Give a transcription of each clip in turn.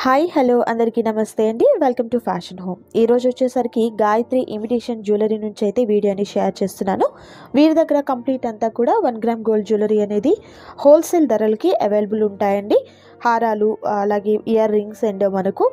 hi hello అందరికీ నమస్తే అండి వెల్కమ్ టు ఫ్యాషన్ హోమ్ ఈరోజు వచ్చేసరికి గాయత్రి ఇమిటేషన్ జ్యువెలరీ నుంచి అయితే వీడియోని షేర్ చేస్తున్నాను వీరి దగ్గర కంప్లీట్ అంతా కూడా వన్ గ్రామ్ గోల్డ్ జ్యువెలరీ అనేది హోల్సేల్ ధరలకి అవైలబుల్ ఉంటాయండి హారాలు అలాగే ఇయర్ రింగ్స్ అండ్ మనకు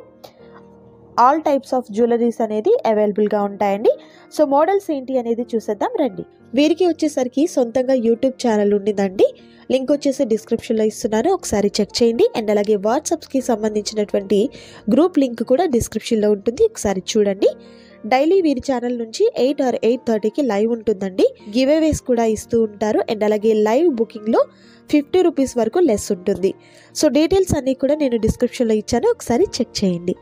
ఆల్ టైప్స్ ఆఫ్ జ్యువెలరీస్ అనేది అవైలబుల్గా ఉంటాయండి సో మోడల్స్ ఏంటి అనేది చూసేద్దాం రండి వీరికి వచ్చేసరికి సొంతంగా యూట్యూబ్ ఛానల్ ఉండిందండి లింక్ వచ్చేసి డిస్క్రిప్షన్లో ఇస్తున్నాను ఒకసారి చెక్ చేయండి అండ్ అలాగే వాట్సాప్స్కి సంబంధించినటువంటి గ్రూప్ లింక్ కూడా డిస్క్రిప్షన్లో ఉంటుంది ఒకసారి చూడండి డైలీ వీరి ఛానల్ నుంచి ఎయిట్ ఆర్ ఎయిట్ థర్టీకి లైవ్ ఉంటుందండి గివ్ అవేస్ కూడా ఇస్తూ ఉంటారు అండ్ అలాగే లైవ్ బుకింగ్లో ఫిఫ్టీ రూపీస్ వరకు లెస్ ఉంటుంది సో డీటెయిల్స్ అన్నీ కూడా నేను డిస్క్రిప్షన్లో ఇచ్చాను ఒకసారి చెక్ చేయండి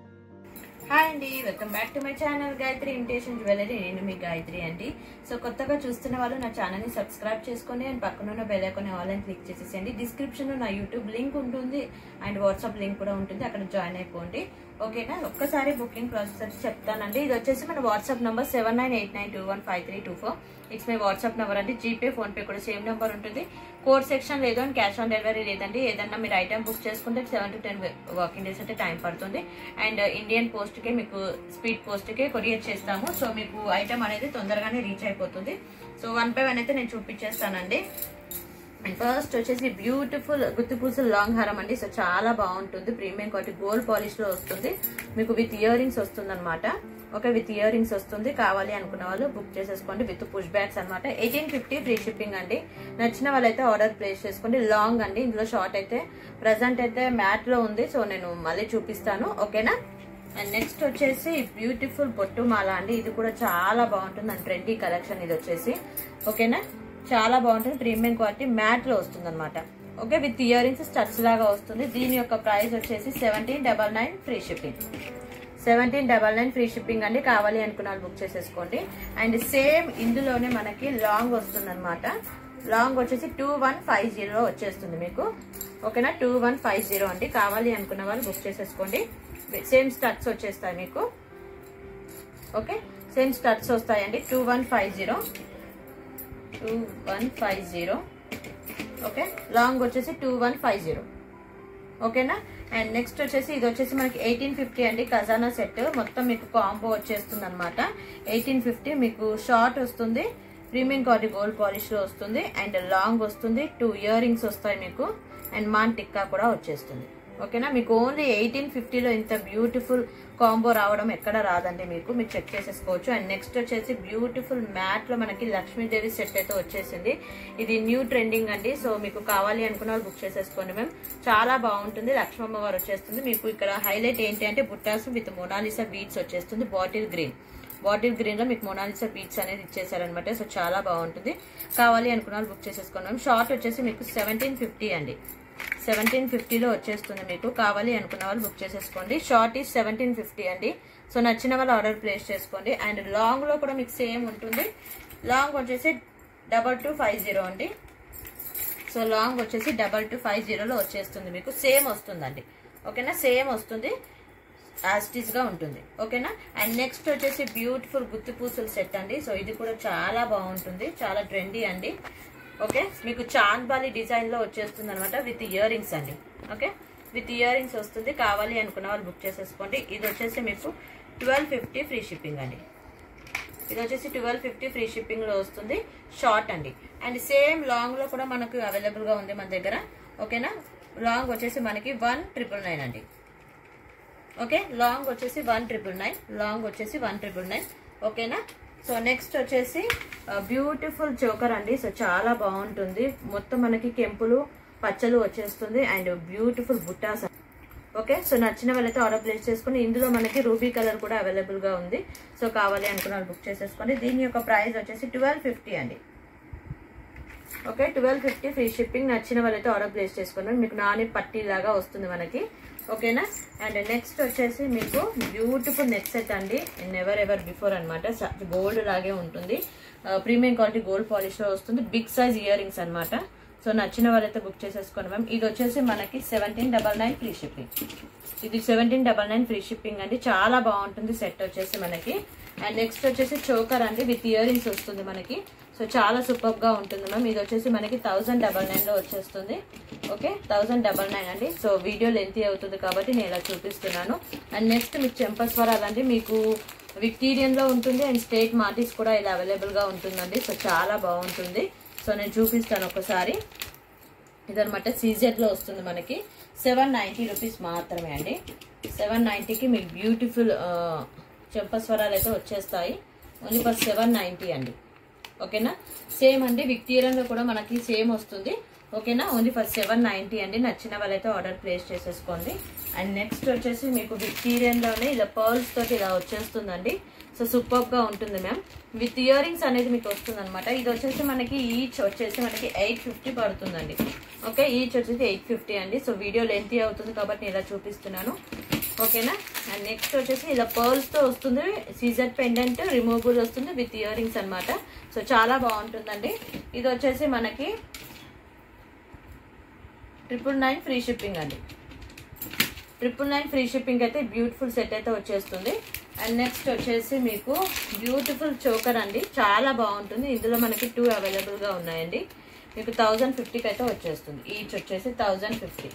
హాయ్ అండి welcome back to my channel Gayatri imitation jewellery నేను మీ గాయత్రి అండి సో కొత్తగా చూస్తున్న వాళ్ళు నా ఛానల్ ని సబ్స్క్రైబ్ చేసుకొని అండ్ పక్కన ఉన్న బెల్ ఐకాన్ ఆన్లైన్ క్లిక్ చేసేసేయండి డిస్క్రిప్షన్ లో నా యూట్యూబ్ లింక్ ఉంటుంది అండ్ వాట్సాప్ లింక్ కూడా ఉంటుంది అక్కడ జాయిన్ అయిపోండి ఓకేనా ఒక్కసారి బుకింగ్ ప్రాసెస్ వచ్చి చెప్తానండి ఇది వచ్చేసి మన WhatsApp number seven nine eight nine two one five three two four it's my WhatsApp number అండి జీపే ఫోన్ పే కూడా సేమ్ నెంబర్ ఉంటుంది కోడ్ సెక్షన్ లేదు అండ్ క్యాష్ ఆన్ డెలివరీ లేదండి ఏదన్నా మీరు ఐటమ్ బుక్ చేసుకుంటే seven to ten working days అంటే time పడుతుంది అండ్ ఇండియన్ పోస్ట్ కి మీకు స్పీడ్ పోస్ట్ కి కొరియర్ చేస్తాము సో మీకు ఐటమ్ అనేది తొందరగానే రీచ్ అయిపోతుంది సో వన్ బై వన్ అయితే నేను చూపించేస్తానండి అండ్ ఫస్ట్ వచ్చేసి బ్యూటిఫుల్ గుత్తిపూసలు లాంగ్ హారం అండి సో చాలా బాగుంటుంది ప్రీమియం క్వాలిటీ గోల్డ్ పాలిష్ లో వస్తుంది మీకు విత్ ఇయర్ రింగ్స్ వస్తుంది అనమాట ఓకే విత్ ఇయర్ రింగ్స్ వస్తుంది కావాలి అనుకున్న వాళ్ళు బుక్ చేసేసుకోండి విత్ పుష్ బ్యాగ్స్ అనమాట ఎయిటీన్ ఫిఫ్టీ ఫ్రీ షిప్పింగ్ అండి నచ్చిన వాళ్ళైతే ఆర్డర్ ప్లేస్ చేసుకోండి లాంగ్ అండి ఇందులో షార్ట్ అయితే ప్రజెంట్ అయితే మ్యాట్ లో ఉంది సో నేను మళ్ళీ చూపిస్తాను ఓకేనా అండ్ నెక్స్ట్ వచ్చేసి బ్యూటిఫుల్ బొట్టు మాల అండి ఇది కూడా చాలా బాగుంటుంది అండ్ ట్రెండీ కలెక్షన్ ఇది వచ్చేసి ఓకేనా చాలా బాగుంటుంది ప్రీమియం క్వాలిటీ మ్యాట్ లో వస్తుంది అనమాట okay with earrings studs లాగా వస్తుంది దీని యొక్క ప్రైస్ వచ్చేసి seventeen double nine free shipping seventeen double nine free shipping అండి కావాలి అనుకున్న వాళ్ళు బుక్ చేసేసుకోండి అండ్ సేమ్ ఇందులోనే మనకి లాంగ్ వస్తుంది అనమాట లాంగ్ వచ్చేసి టూ వన్ ఫైవ్ జీరో వచ్చేస్తుంది మీకు ఓకేనా టూ వన్ ఫైవ్ జీరో అండి కావాలి అనుకున్న వాళ్ళు బుక్ చేసేసుకోండి సేమ్ స్టడ్స్ వచ్చేస్తాయి మీకు ఓకే సేమ్ స్టడ్స్ వస్తాయండి two one five zero two one five zero okay long వచ్చేసి టూ వన్ ఫైవ్ జీరో ఓకేనా అండ్ నెక్స్ట్ వచ్చేసి ఇది వచ్చేసి మనకి ఎయిటీన్ ఫిఫ్టీ అండి ఖజానా సెట్ మొత్తం మీకు కాంబో వచ్చేస్తుంది అనమాట ఎయిటీన్ ఫిఫ్టీ మీకు షార్ట్ వస్తుంది ప్రీమియం క్వాలిటీ గోల్డ్ పాలిష్ లో వస్తుంది అండ్ లాంగ్ వస్తుంది టూ ఇయర్ రింగ్స్ వస్తాయి మీకు అండ్ మాన్ టిక్కా కూడా వచ్చేస్తుంది ఓకేనా మీకు ఓన్లీ ఎయిటీన్ ఫిఫ్టీలో ఇంత బ్యూటిఫుల్ కాంబో రావడం ఎక్కడ రాదండి మీకు మీరు చెక్ చేసేసుకోవచ్చు అండ్ నెక్స్ట్ వచ్చేసి బ్యూటిఫుల్ మ్యాట్ లో మనకి లక్ష్మీదేవి సెట్ అయితే వచ్చేసింది ఇది న్యూ ట్రెండింగ్ అండి సో మీకు కావాలి అనుకున్న వాళ్ళు బుక్ చేసేసుకోండి మ్యామ్ చాలా బాగుంటుంది లక్ష్మమ్మ వారు వచ్చేస్తుంది మీకు ఇక్కడ హైలైట్ ఏంటి అంటే బుట్టాస్ విత్ మొనాలిసా బీట్స్ వచ్చేస్తుంది బాటిల్ గ్రీన్ బాటిల్ గ్రీన్ లో మీకు మొనాలిసా బీట్స్ అనేది ఇచ్చేసారనమాట సో చాలా బాగుంటుంది కావాలి అనుకున్న వాళ్ళు బుక్ చేసేసుకోండి మ్యామ్ షార్ట్ వచ్చేసి మీకు సెవెంటీన్ ఫిఫ్టీ అండి సెవెంటీన్ ఫిఫ్టీలో వచ్చేస్తుంది మీకు కావాలి అనుకున్న వాళ్ళు బుక్ చేసేసుకోండి షార్ట్ ఈజ్ సెవెంటీన్ ఫిఫ్టీ అండి సో నచ్చిన వాళ్ళు ఆర్డర్ ప్లేస్ చేసుకోండి అండ్ లాంగ్ లో కూడా మీకు సేమ్ ఉంటుంది లాంగ్ వచ్చేసి డబల్ టూ ఫైవ్ జీరో అండి సో లాంగ్ వచ్చేసి డబల్ టూ ఫైవ్ జీరోలో వచ్చేస్తుంది మీకు సేమ్ వస్తుందండి ఓకేనా సేమ్ వస్తుంది యాస్టిస్ గా ఉంటుంది ఓకేనా అండ్ నెక్స్ట్ వచ్చేసి బ్యూటిఫుల్ గుత్తి పూసలు సెట్ అండి సో ఇది కూడా చాలా బాగుంటుంది చాలా ట్రెండీ అండి ఓకే మీకు చాంద్బాలి డిజైన్ లో వచ్చేస్తుంది అనమాట విత్ ఇయర్ రింగ్స్ అండి ఓకే విత్ ఇయర్ రింగ్స్ వస్తుంది కావాలి అనుకున్న వాళ్ళు బుక్ చేసేసుకోండి ఇది వచ్చేసి మీకు ట్వెల్వ్ ఫిఫ్టీ ఫ్రీ షిప్పింగ్ అండి ఇది వచ్చేసి ట్వెల్వ్ ఫిఫ్టీ ఫ్రీ షిప్పింగ్ లో వస్తుంది షార్ట్ అండి అండ్ సేమ్ లాంగ్ లో కూడా మనకు అవైలబుల్ గా ఉంది మన దగ్గర ఓకేనా లాంగ్ వచ్చేసి మనకి వన్ ట్రిపుల్ నైన్ అండి ఓకే లాంగ్ వచ్చేసి వన్ ట్రిపుల్ నైన్ లాంగ్ వచ్చేసి వన్ ట్రిపుల్ నైన్ ఓకేనా సో నెక్స్ట్ వచ్చేసి బ్యూటిఫుల్ చోకర్ అండి సో చాలా బాగుంటుంది మొత్తం మనకి కెంపులు పచ్చలు వచ్చేస్తుంది అండ్ బ్యూటిఫుల్ బుట్టాస్ ఓకే సో నచ్చిన వాళ్ళైతే ఆర్డర్ ప్లేస్ చేసుకుని ఇందులో మనకి రూబీ కలర్ కూడా అవైలబుల్ గా ఉంది సో కావాలి అనుకున్న వాళ్ళు బుక్ చేసేసుకోండి దీని యొక్క ప్రైస్ వచ్చేసి ట్వెల్వ్ ఫిఫ్టీ అండి okay twelve fifty free shipping నచ్చిన వాళ్ళైతే ఆర్డర్ ప్లేస్ చేసుకోండి మీకు నాని పట్టీ లాగా వస్తుంది మనకి ఓకేనా అండ్ నెక్స్ట్ వచ్చేసి మీకు బ్యూటిఫుల్ నెక్ సెట్ అండి నెవర్ ఎవర్ బిఫోర్ అనమాట గోల్డ్ లాగే ఉంటుంది ప్రీమియం క్వాలిటీ గోల్డ్ పాలిష్ లో వస్తుంది బిగ్ సైజ్ ఇయర్ రింగ్స్ అనమాట సో నచ్చిన వాళ్ళైతే బుక్ చేసేసుకోండి మ్యామ్ ఇది వచ్చేసి మనకి seventeen double nine free shipping ఇది seventeen double nine free shipping అండి చాలా బాగుంటుంది సెట్ వచ్చేసి మనకి అండ్ నెక్స్ట్ వచ్చేసి చోకర్ అండి విత్ ఇయర్ రింగ్స్ వస్తుంది మనకి సో చాలా సూపర్ గా ఉంటుంది మ్యామ్ ఇది వచ్చేసి మనకి థౌసండ్ డబల్ నైన్ లో వచ్చేస్తుంది ఓకే థౌసండ్ డబల్ నైన్ అండి సో వీడియో లెంతీ అవుతుంది కాబట్టి నేను ఇలా చూపిస్తున్నాను అండ్ నెక్స్ట్ మీకు చెంపస్వరాలండి మీకు విక్టీరియన్ లో ఉంటుంది అండ్ స్టేట్ మార్టిస్ కూడా ఇలా అవైలబుల్ గా ఉంటుందండి సో చాలా బాగుంటుంది సో నేను చూపిస్తాను ఒకసారి ఇదనమాట సీజెడ్ లో వస్తుంది మనకి సెవెన్ నైంటీ రూపీస్ మాత్రమే అండి సెవెన్ నైంటీకి మీకు బ్యూటిఫుల్ చెంపస్వరాలు అయితే వచ్చేస్తాయి ఓన్లీ ఫర్ సెవెన్ నైంటీ అండి ఓకేనా సేమ్ అండి విక్టీరియన్లో కూడా మనకి సేమ్ వస్తుంది ఓకేనా ఓన్లీ ఫర్ సెవెన్ నైంటీ అండి నచ్చిన వాళ్ళైతే ఆర్డర్ ప్లేస్ చేసేసుకోండి అండ్ నెక్స్ట్ వచ్చేసి మీకు విక్టీరియన్లోనే ఇలా పర్ల్స్ తోటి ఇలా వచ్చేస్తుందండి సో సూపర్ గా ఉంటుంది మ్యామ్ విత్ ఇయర్ రింగ్స్ అనేది మీకు వస్తుంది అనమాట ఇది వచ్చేసి మనకి ఈచ్ వచ్చేసి మనకి ఎయిట్ ఫిఫ్టీ పడుతుందండి ఓకే ఈచ్ వచ్చేసి ఎయిట్ ఫిఫ్టీ అండి సో వీడియో లెంతీ అవుతుంది కాబట్టి నేను ఇలా చూపిస్తున్నాను ఓకేనా అండ్ నెక్స్ట్ వచ్చేసి ఇలా పర్ల్స్ తో వస్తుంది సీజర్ పెండెంట్ రిమూవబుల్ వస్తుంది విత్ ఇయర్ రింగ్స్ అనమాట సో చాలా బాగుంటుందండి ఇది వచ్చేసి మనకి ట్రిపుల్ నైన్ ఫ్రీ షిప్పింగ్ అండి ట్రిపుల్ నైన్ ఫ్రీ షిప్పింగ్ అయితే బ్యూటిఫుల్ సెట్ అయితే వచ్చేస్తుంది అండ్ నెక్స్ట్ వచ్చేసి మీకు బ్యూటిఫుల్ చోకర్ అండి చాలా బాగుంటుంది ఇందులో మనకి టూ అవైలబుల్గా ఉన్నాయండి మీకు థౌజండ్ ఫిఫ్టీకి అయితే వచ్చేస్తుంది ఈచ్ వచ్చేసి థౌజండ్ ఫిఫ్టీ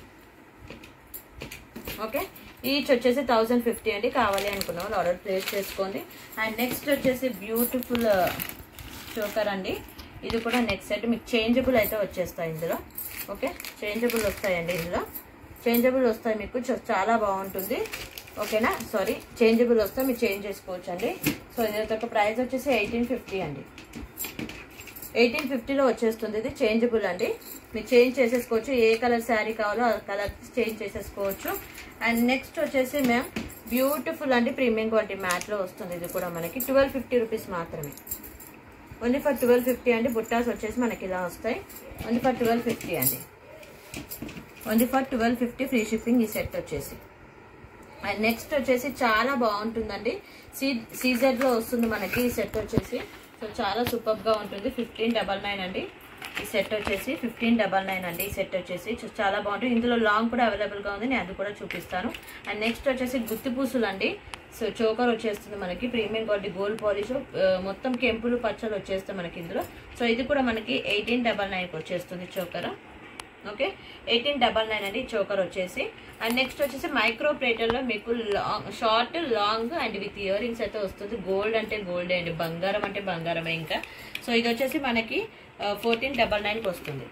ఓకే ఈచ్ వచ్చేసి థౌజండ్ ఫిఫ్టీ అండి కావాలి అనుకున్న వాళ్ళు ఆర్డర్ ప్లేస్ చేసుకోండి అండ్ నెక్స్ట్ వచ్చేసి బ్యూటిఫుల్ చోకర్ అండి ఇది కూడా నెక్స్ట్ సెట్ మీకు చేంజబుల్ అయితే వచ్చేస్తాయి ఇందులో ఓకే చేంజబుల్ వస్తాయండి ఇందులో చేంజబుల్ వస్తాయి మీకు చ- చాలా బాగుంటుంది ఓకేనా సారీ చేంజబుల్ వస్తే మీరు చేంజ్ చేసుకోవచ్చు అండి సో ఇది యొక్క ప్రైస్ వచ్చేసి ఎయిటీన్ ఫిఫ్టీ అండి ఎయిటీన్ ఫిఫ్టీలో వచ్చేస్తుంది ఇది చేంజబుల్ అండి మీరు చేంజ్ చేసేసుకోవచ్చు ఏ కలర్ శారీ కావాలో ఆ కలర్ చేంజ్ చేసేసుకోవచ్చు అండ్ నెక్స్ట్ వచ్చేసి మ్యామ్ బ్యూటిఫుల్ అండి ప్రీమియం క్వాలిటీ మ్యాట్లో వస్తుంది ఇది కూడా మనకి ట్వెల్వ్ ఫిఫ్టీ రూపీస్ మాత్రమే ఓన్లీ ఫర్ ట్వెల్వ్ ఫిఫ్టీ అండి బుట్టాస్ వచ్చేసి మనకి ఇలా వస్తాయి ఓన్లీ ఫర్ ట్వెల్వ్ ఫిఫ్టీ అండి only for twelve fifty free shipping ఈ సెట్ వచ్చేసి అండ్ నెక్స్ట్ వచ్చేసి చాలా బాగుంటుందండి సీ సీజెడ్ లో వస్తుంది మనకి ఈ సెట్ వచ్చేసి సో చాలా సూపర్ గా ఉంటుంది ఫిఫ్టీన్ డబల్ నైన్ అండి ఈ సెట్ వచ్చేసి ఫిఫ్టీన్ డబల్ నైన్ అండి ఈ సెట్ వచ్చేసి చూ- చాలా బాగుంటుంది ఇందులో లాంగ్ కూడా అవైలబుల్ గా ఉంది నేను అది కూడా చూపిస్తాను అండ్ నెక్స్ట్ వచ్చేసి గుత్తి పూసులు అండి సో చోకర్ వచ్చేస్తుంది మనకి ప్రీమియం క్వాలిటీ గోల్డ్ పాలిష్ మొత్తం కెంపులు పచ్చలు వచ్చేస్తాయి మనకి ఇందులో సో ఇది కూడా మనకి ఎయిటీన్ డబల్ నైన్కి వచ్చేస్తుంది choker okay eighteen double nine అండి చోకర్ వచ్చేసి అండ్ నెక్స్ట్ వచ్చేసి మైక్రో ప్లేటర్లో మీకు long short long and with earrings అయితే వస్తుంది గోల్డ్ అంటే గోల్డ్ అండి బంగారం అంటే బంగారమే ఇంకా సో ఇది వచ్చేసి మనకి ఫోర్టీన్ డబల్ నైన్కి వస్తుంది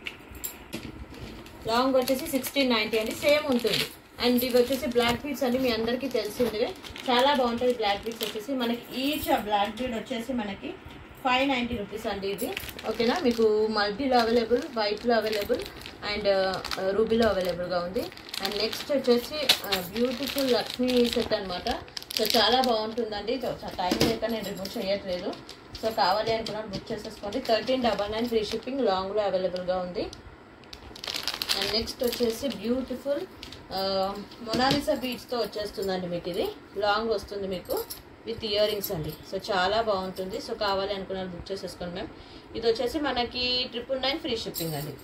లాంగ్ వచ్చేసి సిక్స్టీన్ నైన్టీ అండి సేమ్ ఉంటుంది అండ్ ఇవి వచ్చేసి బ్లాక్ బీడ్స్ అండి మీ అందరికీ తెలిసిందే చాలా బాగుంటుంది బ్లాక్ బీడ్స్ వచ్చేసి మనకి ఈచ్ బ్లాక్ బీడ్ వచ్చేసి మనకి ఫైవ్ నైంటీ రూపీస్ అండి ఇది ఓకేనా మీకు మల్టీలో అవైలబుల్ వైట్లో అవైలబుల్ అండ్ రూబీలో అవైలబుల్గా ఉంది అండ్ నెక్స్ట్ వచ్చేసి బ్యూటిఫుల్ లక్ష్మీ సెట్ అన్నమాట సో చాలా బాగుంటుందండి టైం లేక నేను రిమూవ్ చేయట్లేదు సో కావాలి అనుకున్నాను బుక్ చేసేసుకోండి thirteen double nine free shipping లాంగ్లో అవైలబుల్గా ఉంది అండ్ నెక్స్ట్ వచ్చేసి బ్యూటిఫుల్ మొనాలిసా బీట్స్తో వచ్చేస్తుందండి మీకు ఇది లాంగ్ వస్తుంది మీకు విత్ ఇయర్ రింగ్స్ అండి సో చాలా బాగుంటుంది సో కావాలి అనుకున్నాను బుక్ చేసేసుకోండి మ్యామ్ ఇది వచ్చేసి మనకి ట్రిపుల్ నైన్ ఫ్రీ షిప్పింగ్ అండి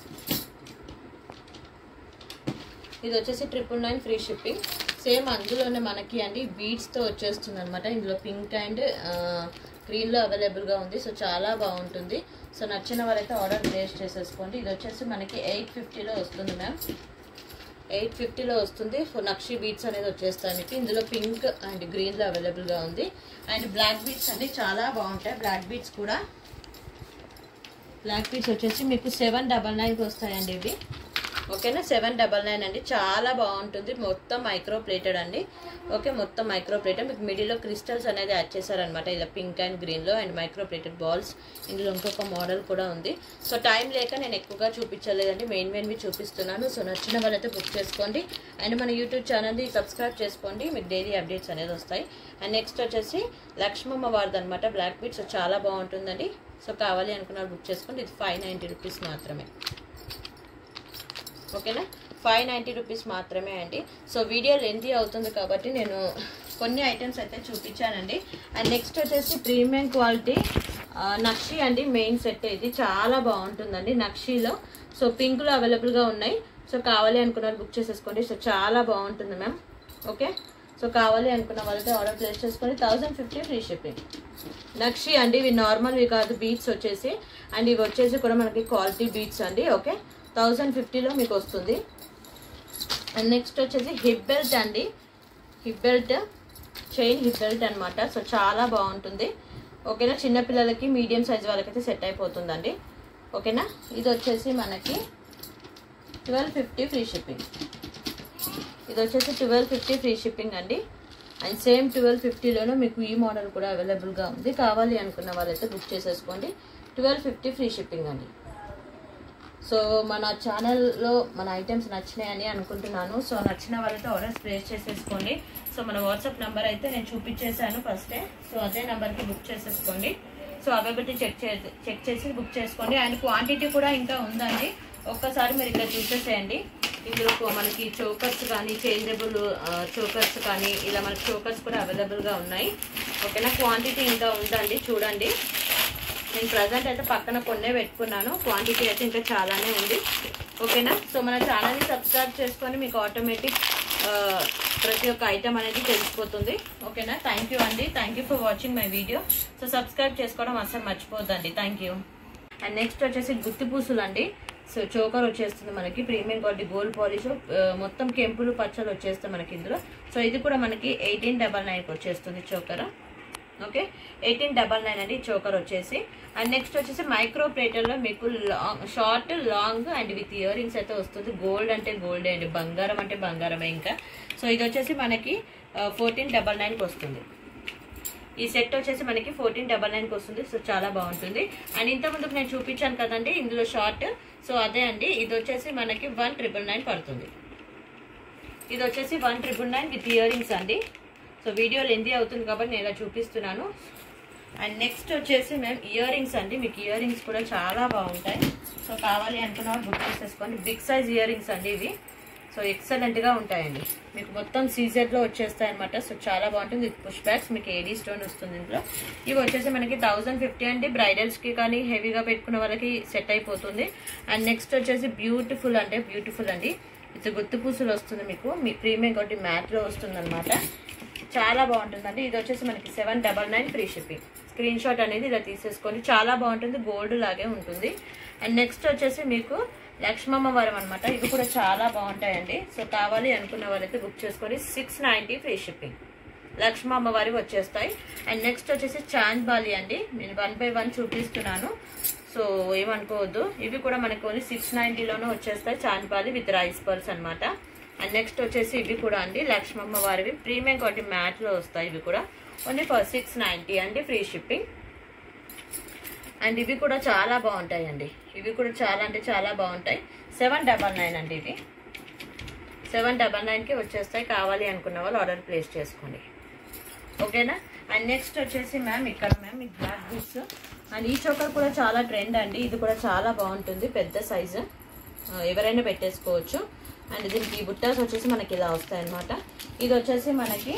ఇది వచ్చేసి triple nine free shipping same అందులోనే మనకి అండి బీడ్స్తో వచ్చేస్తుంది అనమాట ఇందులో పింక్ అండ్ గ్రీన్లో అవైలబుల్గా ఉంది సో చాలా బాగుంటుంది సో నచ్చిన వాళ్ళైతే ఆర్డర్ ప్లేస్ చేసేసుకోండి ఇది వచ్చేసి మనకి ఎయిట్ ఫిఫ్టీలో వస్తుంది మ్యామ్ ఎయిట్ ఫిఫ్టీలో వస్తుంది ఫర్ నక్షి బీట్స్ అనేది వచ్చేస్తాయి మీకు ఇందులో పింక్ అండ్ గ్రీన్లో అవైలబుల్గా ఉంది అండ్ బ్లాక్ బీట్స్ అండి చాలా బాగుంటాయి బ్లాక్ బీట్స్ కూడా బ్లాక్ బీట్స్ వచ్చేసి మీకు సెవెన్ డబల్ నైన్కి వస్తాయండి ఇవి ఓకేనా సెవెన్ డబల్ నైన్ అండి చాలా బాగుంటుంది మొత్తం మైక్రో ప్లేటెడ్ అండి ఓకే మొత్తం మైక్రో ప్లేటెడ్ మీకు మిడిల్లో క్రిస్టల్స్ అనేది యాడ్ చేశారనమాట ఇలా పింక్ అండ్ గ్రీన్లో అండ్ మైక్రో ప్లేటెడ్ బాల్స్ ఇందులో ఇంకొక మోడల్ కూడా ఉంది సో టైం లేక నేను ఎక్కువగా చూపించలేదండి మెయిన్ మెయిన్వి చూపిస్తున్నాను సో నచ్చిన వాళ్ళైతే బుక్ చేసుకోండి అండ్ మన యూట్యూబ్ ఛానల్ని సబ్స్క్రైబ్ చేసుకోండి మీకు డైలీ అప్డేట్స్ అనేది వస్తాయి అండ్ నెక్స్ట్ వచ్చేసి లక్ష్మమ్మ వారిది అనమాట బ్లాక్ బీట్ సో చాలా బాగుంటుందండి సో కావాలి అనుకున్నారు బుక్ చేసుకోండి ఇది ఫైవ్ నైంటీ రూపీస్ మాత్రమే ఓకేనా ఫైవ్ నైంటీ రూపీస్ మాత్రమే అండి సో వీడియో లెంతీ అవుతుంది కాబట్టి నేను కొన్ని ఐటమ్స్ అయితే చూపించానండి అండ్ నెక్స్ట్ వచ్చేసి ప్రీమియం క్వాలిటీ నక్షి అండి మెయిన్ సెట్ ఇది చాలా బాగుంటుందండి నక్షిలో సో పింక్లో అవైలబుల్గా ఉన్నాయి సో కావాలి అనుకున్నారు బుక్ చేసేసుకోండి సో చాలా బాగుంటుంది మ్యామ్ ఓకే సో కావాలి అనుకున్న వాళ్ళైతే ఆర్డర్ ప్లేస్ చేసుకొని థౌజండ్ ఫిఫ్టీ ఫ్రీ షిప్పింగ్ నక్షి అండి ఇవి నార్మల్వి కాదు బీట్స్ వచ్చేసి అండ్ ఇవి వచ్చేసి కూడా మనకి క్వాలిటీ బీట్స్ అండి ఓకే థౌజండ్ ఫిఫ్టీలో మీకు వస్తుంది అండ్ నెక్స్ట్ వచ్చేసి హిప్ బెల్ట్ అండి hip belt chain hip belt అనమాట సో చాలా బాగుంటుంది ఓకేనా చిన్నపిల్లలకి మీడియం సైజ్ వాళ్ళకైతే సెట్ అయిపోతుందండి ఓకేనా ఇది వచ్చేసి మనకి ట్వెల్వ్ ఫిఫ్టీ ఫ్రీ షిప్పింగ్ ఇది వచ్చేసి ట్వెల్వ్ ఫిఫ్టీ ఫ్రీ షిప్పింగ్ అండి అండ్ సేమ్ ట్వెల్వ్ ఫిఫ్టీలోనూ మీకు ఈ మోడల్ కూడా అవైలబుల్గా ఉంది కావాలి అనుకున్న వాళ్ళైతే బుక్ చేసేసుకోండి ట్వెల్వ్ ఫిఫ్టీ ఫ్రీ షిప్పింగ్ అండి సో మన ఛానల్లో మన ఐటమ్స్ నచ్చినాయని అనుకుంటున్నాను సో నచ్చిన వాళ్ళతో ఆర్డర్స్ ప్లేస్ చేసేసుకోండి సో మన వాట్సాప్ నెంబర్ అయితే నేను చూపించేశాను ఫస్టే సో అదే నెంబర్కి బుక్ చేసేసుకోండి సో అవైలబిలిటీ చెక్ చే చెక్ చేసి బుక్ చేసుకోండి అండ్ క్వాంటిటీ కూడా ఇంకా ఉందండి ఒక్కసారి మీరు ఇక్కడ చూసేసేయండి ఇందులో కో- మనకి చోకర్స్ కానీ చేంజబుల్ చోకర్స్ కానీ ఇలా మనకి చోకర్స్ కూడా అవైలబుల్గా ఉన్నాయి ఓకేనా క్వాంటిటీ ఇంకా ఉందండి చూడండి నేను ప్రజెంట్ అయితే పక్కన కొన్నే పెట్టుకున్నాను క్వాంటిటీ అయితే ఇంకా చాలానే ఉంది ఓకేనా సో మన ఛానల్ని సబ్స్క్రైబ్ చేసుకొని మీకు ఆటోమేటిక్ ప్రతి ఒక్క ఐటమ్ అనేది తెలిసిపోతుంది ఓకేనా థ్యాంక్ యూ అండి thank you for watching my video so subscribe చేసుకోవడం అసలు మర్చిపోద్దండి థ్యాంక్ యూ అండ్ నెక్స్ట్ వచ్చేసి గుత్తి పూసులు అండి సో చోకర్ వచ్చేస్తుంది మనకి ప్రీమియం క్వాలిటీ గోల్డ్ పాలిష్ మొత్తం కెంపులు పచ్చలు వచ్చేస్తాయి మనకి ఇందులో సో ఇది కూడా మనకి ఎయిటీన్ డబల్ నైన్కి వచ్చేస్తుంది choker okay eighteen double nine అండి చోకర్ వచ్చేసి అండ్ నెక్స్ట్ వచ్చేసి మైక్రో ప్లేటర్లో మీకు long short long and with earrings అయితే వస్తుంది గోల్డ్ అంటే గోల్డ్ అండి బంగారం అంటే బంగారమే ఇంకా సో ఇది వచ్చేసి మనకి ఫోర్టీన్ డబల్ నైన్కి వస్తుంది ఈ సెట్ వచ్చేసి మనకి ఫోర్టీన్ డబల్ నైన్కి వస్తుంది సో చాలా బాగుంటుంది అండ్ ఇంత ముందుకు నేను చూపించాను కదండి ఇందులో షార్ట్ సో అదే అండి ఇది వచ్చేసి మనకి వన్ ట్రిపుల్ నైన్ పడుతుంది ఇది వచ్చేసి one triple nine with earrings అండి సో వీడియో లెందీ అవుతుంది కాబట్టి నేను ఇలా చూపిస్తున్నాను అండ్ నెక్స్ట్ వచ్చేసి మేము ఇయర్ రింగ్స్ అండి మీకు ఇయర్ రింగ్స్ కూడా చాలా బాగుంటాయి సో కావాలి అనుకున్న వాళ్ళు బుక్ చేసేసుకోండి బిగ్ సైజ్ ఇయర్ రింగ్స్ అండి ఇవి సో ఎక్సలెంట్గా ఉంటాయండి మీకు మొత్తం సీజెడ్లో వచ్చేస్తాయి అనమాట సో చాలా బాగుంటుంది విత్ పుష్ బ్యాగ్స్ మీకు ఏడీ స్టోన్ వస్తుంది ఇందులో ఇవి వచ్చేసి మనకి థౌసండ్ ఫిఫ్టీ అండి బ్రైడల్స్కి కానీ హెవీగా పెట్టుకున్న వాళ్ళకి సెట్ అయిపోతుంది అండ్ నెక్స్ట్ వచ్చేసి బ్యూటిఫుల్ అంటే బ్యూటిఫుల్ అండి ఇది గుత్తు పూసలు వస్తుంది మీకు మీ ప్రీమియం ఒకటి మ్యాట్లో వస్తుంది అనమాట చాలా బాగుంటుందండి ఇది వచ్చేసి మనకి seven double nine free shipping screenshot అనేది ఇలా తీసేసుకోండి చాలా బాగుంటుంది గోల్డ్ లాగే ఉంటుంది అండ్ నెక్స్ట్ వచ్చేసి మీకు లక్ష్మమ్మ వరం అనమాట ఇవి కూడా చాలా బాగుంటాయండి సో కావాలి అనుకున్న వాళ్ళైతే బుక్ చేసుకొని సిక్స్ నైంటీ ఫ్రీ షిప్పింగ్ లక్ష్మ అమ్మవారి వచ్చేస్తాయి అండ్ నెక్స్ట్ వచ్చేసి చాంద్ బాలి అండి నేను వన్ బై వన్ చూపిస్తున్నాను సో ఏమనుకోవద్దు ఇవి కూడా మనకు ఓన్లీ సిక్స్ నైంటీలోనే వచ్చేస్తాయి chandbali with rice purse అనమాట అండ్ నెక్స్ట్ వచ్చేసి ఇవి కూడా అండి లక్ష్మమ్మ వారివి ప్రీమియం క్వాలిటీ మ్యాట్లో వస్తాయి ఇవి కూడా ఓన్లీ ఫర్ సిక్స్ నైంటీ అండి ఫ్రీ షిప్పింగ్ అండ్ ఇవి కూడా చాలా బాగుంటాయి అండి ఇవి కూడా చాలా అంటే చాలా బాగుంటాయి సెవెన్ డబల్ నైన్ అండి ఇవి సెవెన్ డబల్ నైన్కి వచ్చేస్తాయి కావాలి అనుకున్న వాళ్ళు ఆర్డర్ ప్లేస్ చేసుకోండి ఓకేనా అండ్ నెక్స్ట్ వచ్చేసి మ్యామ్ ఇక్కడ మ్యామ్ ఈ బ్లాక్ బుక్స్ అండ్ ఈ చోకర్ కూడా చాలా ట్రెండ్ అండి ఇది కూడా చాలా బాగుంటుంది పెద్ద సైజు ఎవరైనా పెట్టేసుకోవచ్చు అండ్ దీనికి ఈ బుట్టాస్ వచ్చేసి మనకి ఇలా వస్తాయి అనమాట ఇది వచ్చేసి మనకి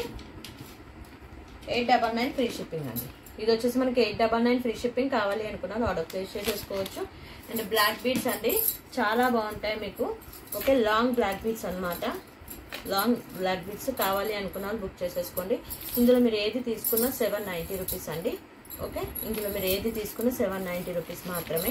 eight double nine free shipping అండి ఇది వచ్చేసి మనకి eight double nine free shipping కావాలి అనుకున్నాను ఆర్డర్ ప్లేస్ చేసేసుకోవచ్చు అండ్ బ్లాక్ బీడ్స్ అండి చాలా బాగుంటాయి మీకు ఓకే లాంగ్ బ్లాక్ బీడ్స్ అన్నమాట లాంగ్ బ్లాక్ బీడ్స్ కావాలి అనుకున్న వాళ్ళు బుక్ చేసేసుకోండి ఇందులో మీరు ఏది తీసుకున్నా సెవెన్ నైంటీ రూపీస్ అండి ఓకే ఇందులో మీరు ఏది తీసుకున్నా సెవెన్ నైంటీ రూపీస్ మాత్రమే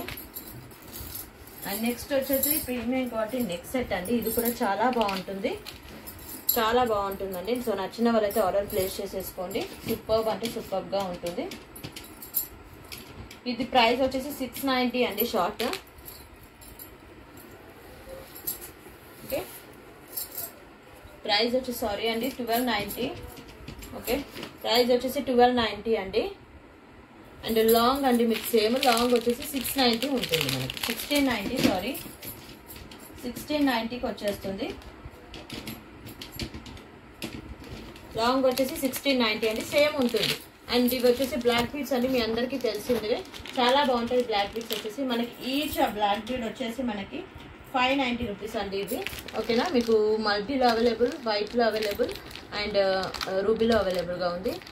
అండ్ నెక్స్ట్ వచ్చేసి ప్రీమియం క్వాలిటీ నెక్ సెట్ అండి ఇది కూడా చాలా బాగుంటుంది చాలా బాగుంటుందండి సో నచ్చిన వాళ్ళైతే ఆర్డర్ ప్లేస్ చేసేసుకోండి సూపర్బ్ అంటే సూపర్బ్గా ఉంటుంది ఇది ప్రైస్ వచ్చేసి సిక్స్ నైంటీ అండి షార్ట్ ఓకే ప్రైస్ వచ్చి సారీ అండి ట్వెల్వ్ నైంటీ ఓకే ప్రైస్ వచ్చేసి ట్వెల్వ్ నైంటీ అండి అండ్ లాంగ్ అండి మీకు సేమ్ లాంగ్ వచ్చేసి సిక్స్ నైంటీ ఉంటుంది మనకి సిక్స్టీన్ నైంటీ సారీ సిక్స్టీన్ నైంటీకి వచ్చేస్తుంది లాంగ్ వచ్చేసి సిక్స్టీన్ నైంటీ అండి సేమ్ ఉంటుంది అండ్ ఇవి వచ్చేసి బ్లాక్ బీడ్స్ అండి మీ అందరికీ తెలిసిందే చాలా బాగుంటుంది బ్లాక్ బీడ్స్ వచ్చేసి మనకి ఈచ్ బ్లాక్ బీడ్ వచ్చేసి మనకి ఫైవ్ నైంటీ రూపీస్ అండి ఇది ఓకేనా మీకు మల్టీలో అవైలబుల్ వైట్లో అవైలబుల్ అండ్ రూబీలో అవైలబుల్గా ఉంది